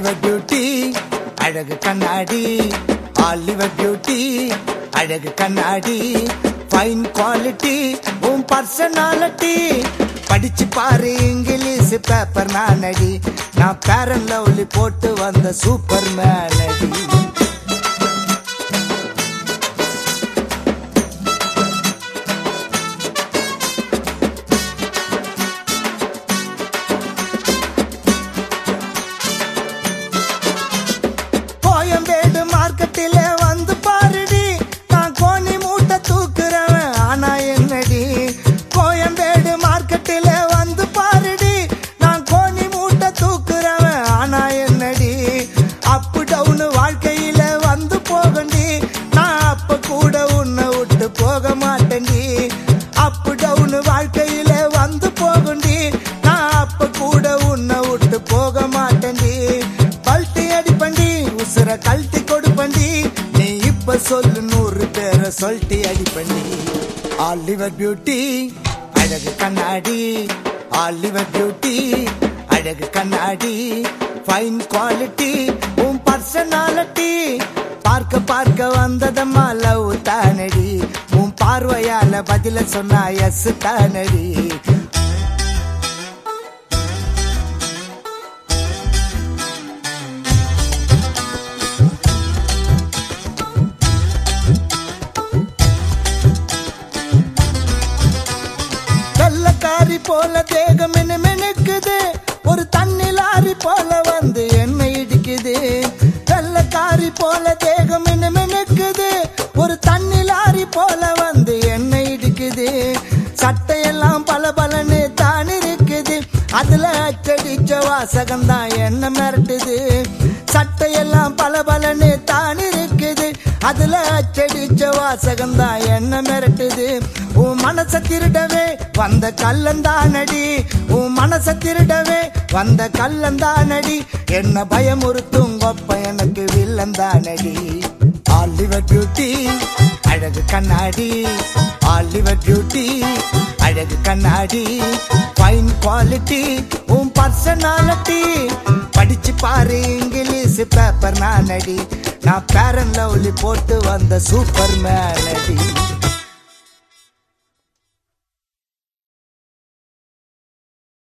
Oliver beauty அழகு கண்ணாடி Oliver beauty அழகு கண்ணாடி ஃபைன் குவாலிட்டி உன் பர்சனாலிட்டி படிச்சு பாரு இங்கிலீஷ் பேப்பர் நானடி நான் பேரன் லவ்லி போட்டு வந்த சூப்பர் மேனடி கோயம்பேடு மார்க்கெட்டில வந்து பாருடி நான் கோணி மூட்டை தூக்குறவன் ஆனா என்னடி கோயம்பேடு மார்க்கெட்டில வந்து பாருடி நான் கோணி மூட்டை தூக்குறவன் ஆனா என்னடி அப்பு டவுன் வாழ்க்கையில வந்து போகண்டி நான் அப்ப கூட உன்னை விட்டு போக மாட்டேன்டி அப்பு டவுன் வாழ்க்கையில வந்து போகுண்டி நான் அப்ப கூட உன்னை விட்டு போக மாட்டேன்டி பல்ட்டி அடிப்பண்டி உசுர கழட்டி கொடுப்பண்டி நீ இப்ப சொல்லு நூறு பேரை சொல்லிட்டு அடிப்பண்டி ஆலிவர் பியூட்டி அழகு கண்ணாடி ஆலிவர் பியூட்டி அழகு கண்ணாடி ஃபைன் குவாலிட்டி உன் பர்சனாலிட்டி பார்க்க பார்க்க வந்ததம்மா லவ் தானடி உன் பார்வையால பதில சொன்னா எஸ் தானடி வெள்ளக்காரி போல தேகம் என்ன மெனுக்குது ஒரு தண்ணி லாரி போல வந்து என்ன இடிக்குது வெள்ளக்காரி போல தேகம் என்ன மெனுக்குது ஒரு தண்ணி லாரி போல வந்து என்ன இடிக்குது சட்டையெல்லாம் பல பலன்னு தான் இருக்குது அதுல அச்சடிச்ச வாசகம் தான் என்ன மிரட்டுது சட்டையெல்லாம் பல பலன்னு தான் இருக்குது அதுல அச்சடிச்ச வாசகம் தான் என்ன மிரட்டுது உன் மனச திருடவே வந்த கல்லந்தானடி உன் மனச திருடவே வந்த கல்லந்தானடி என்ன பயமுறுத்தும் கொப்ப எனக்கு வில்லந்தானடி ஆலிவர் பியூட்டி அழகு கண்ணாடி ஆலிவர் பியூட்டி அழகு கண்ணாடி ஃபைன் குவாலிட்டி உன் பர்சனாலிட்டி படிச்சு பாரு இங்கிலீஷ் பேப்பர் நானடி நான் பேரன் லவ்லி போட்டு வந்த சூப்பர் மேனடி